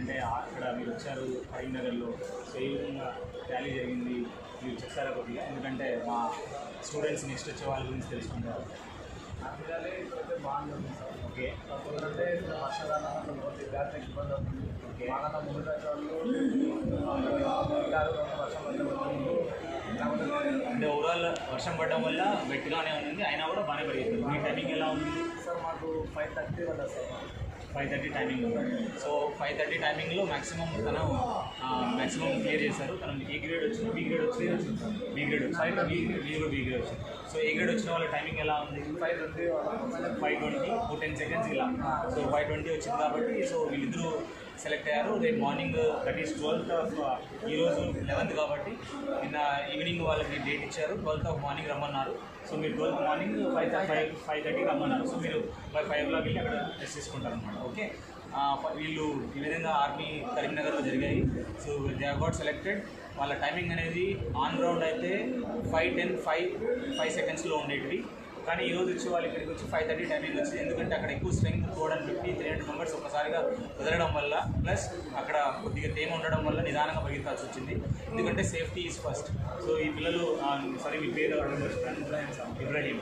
అంటే అక్కడ మీరు వచ్చారు కరీంనగర్లో సో ఏ విధంగా ర్యాలీ జరిగింది మీరు చెప్తారా కొద్దిగా ఎందుకంటే మా స్టూడెంట్స్ నెక్స్ట్ వచ్చే వాళ్ళ గురించి తెలుసుకుంటారు అందుకని ఇప్పుడైతే బాగుంటుంది సార్ ఓకే కాకపోతే ఇప్పుడు వర్షాకాలం అట్లా పోతే జాగ్రత్త ఇబ్బంది అవుతుంది ఓకే. మాకన్నా ముందు వచ్చే వాళ్ళు కాదు వర్షం పడితే పోతుంది లేకపోతే అంటే ఓవరాల్ వర్షం పడడం వల్ల వెట్గానే ఉంది అయినా కూడా బాగానే పడిపోతుంది మీ టైమింగ్ ఎలా ఉంది సార్ మాకు ఫైవ్ థర్టీ పడ్డది సార్ ఫైవ్ థర్టీ టైమింగ్ ఉంది సో ఫైవ్ థర్టీ టైమింగ్లో మాక్సిమం తను మాక్సిమం క్లియర్ చేశారు తను ఏ గ్రేడ్ వచ్చింది బి గ్రేడ్ వచ్చింది బి గ్రేడ్ వచ్చింది బి బి కూడా బి గ్రేడ్ వచ్చింది సో ఏ గ్రేడ్ వచ్చిన వాళ్ళ టైమింగ్ ఎలా ఉంది five twenty five twenty O ten seconds ఇలా సో ఫైవ్ ట్వంటీ వచ్చింది కాబట్టి సో వీళ్ళిద్దరూ సెలెక్ట్ అయ్యారు రేపు morning that is twelfth of ఈరోజు లెవెన్త్ కాబట్టి నిన్న ఈవినింగ్ వాళ్ళకి డేట్ ఇచ్చారు ట్వెల్త్ ఆఫ్ మార్నింగ్ రమ్మన్నారు సో మీరు twelfth morning five five five thirty రమ్మన్నారు సో మీరు ఫైవ్ ఫైవ్ ఓ క్లాక్ వెళ్ళి అక్కడ టెస్ట్ చేసుకుంటారు అనమాట ఓకే ఆ, ఫ- వీళ్ళు ఈ విధంగా ఆర్మీ కరీంనగర్లో జరిగాయి సో దే గాట్ సెలెక్టెడ్ వాళ్ళ టైమింగ్ అనేది ఆన్ గ్రౌండ్ అయితే ఫైవ్ టెన్ ఫైవ్ ఫైవ్ సెకండ్స్లో ఉండేటివి కానీ ఈ రోజు వచ్చి వాళ్ళు ఇక్కడికి వచ్చి ఫైవ్ థర్టీ టైమింగ్ వచ్చింది ఎందుకంటే అక్కడ ఎక్కువ strength four and fifty three hundred members ఒకసారిగా వదలడం వల్ల ప్లస్ అక్కడ కొద్దిగా తేమ ఉండడం వల్ల నిదానంగా పరిగెత్తాల్సి వచ్చింది ఎందుకంటే సేఫ్టీ ఈజ్ ఫస్ట్ సో ఈ పిల్లలు సారీ మీ పేరు ఇబ్రాహీం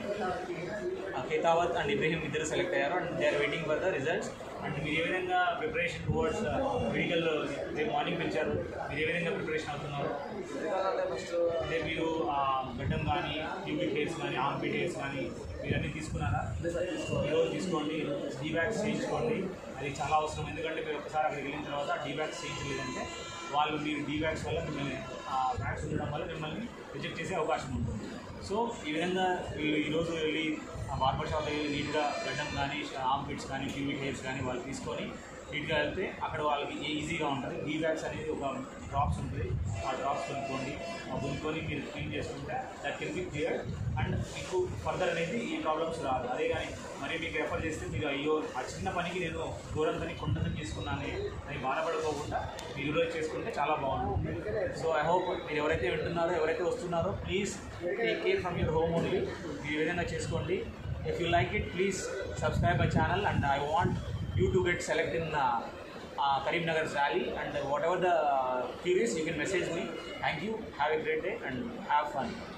ఖేతావత్ అండ్ ఇబ్రహీం ఇద్దరు సెలెక్ట్ అయ్యారు and they are waiting for the results and మీరు ఏ విధంగా ప్రిపరేషన్ టువర్డ్స్ మెడికల్ రేపు మార్నింగ్ పెంచారు మీరు ఏ విధంగా ప్రిపరేషన్ అవుతున్నారు ఎందుకంటే ఫస్ట్ అంటే మీరు ఆ గడ్డం కానీ ట్యూబిక్ హెయిర్స్ కానీ ఆర్మ్ హెయిర్స్ కానీ మీరన్నీ తీసుకున్నారా ఈరోజు తీసుకోండి డీబ్యాక్స్ చేయించుకోండి అది చాలా అవసరం ఎందుకంటే మీరు ఒకసారి అక్కడికి వెళ్ళిన తర్వాత డీబ్యాక్స్ చేయించలేదంటే వాళ్ళు మీరు డీబ్యాక్స్ వల్ల మిమ్మల్ని ఆ బ్యాగ్స్ ఉండడం వల్ల మిమ్మల్ని రిజెక్ట్ చేసే అవకాశం ఉంటుంది సో ఈ విధంగా వీళ్ళు ఈరోజు వెళ్ళి ఆ బార్బర్ షాప్ వెళ్ళి నీట్గా గడ్డం కానీ ఆర్మ్ పిట్స్ కానీ ట్యూబిక్ హెయిర్స్ కానీ వాళ్ళు తీసుకొని నీట్గా వెళ్తే అక్కడ వాళ్ళకి ఈజీగా ఉంటుంది డీ బ్యాగ్స్ అనేది ఒక డ్రాప్స్ ఉంటుంది ఆ డ్రాప్స్ కొనుక్కోండి ఆ కొనుక్కొని మీరు క్లీన్ చేసుకుంటే that can be clear and మీకు ఫర్దర్ అనేది ఈ ప్రాబ్లమ్స్ రాదు అదే కానీ మరి మీకు రెఫర్ చేస్తే మీరు అయ్యో ఆ చిన్న పనికి నేను దూరంతని కొండని చేసుకున్నానే అని బాధపడుకోకుండా మీరు ఈరోజు చేసుకుంటే చాలా బాగుంటుంది సో ఐ హోప్ మీరు ఎవరైతే వింటున్నారో ఎవరైతే వస్తున్నారో please take care from your home only మీరు ఈ విధంగా చేసుకోండి if you like it please subscribe my channel and I want you to get select in uh, uh, Karimnagar's rally and uh, whatever the uh, queries you can message me. Thank you. Have a great day and have fun.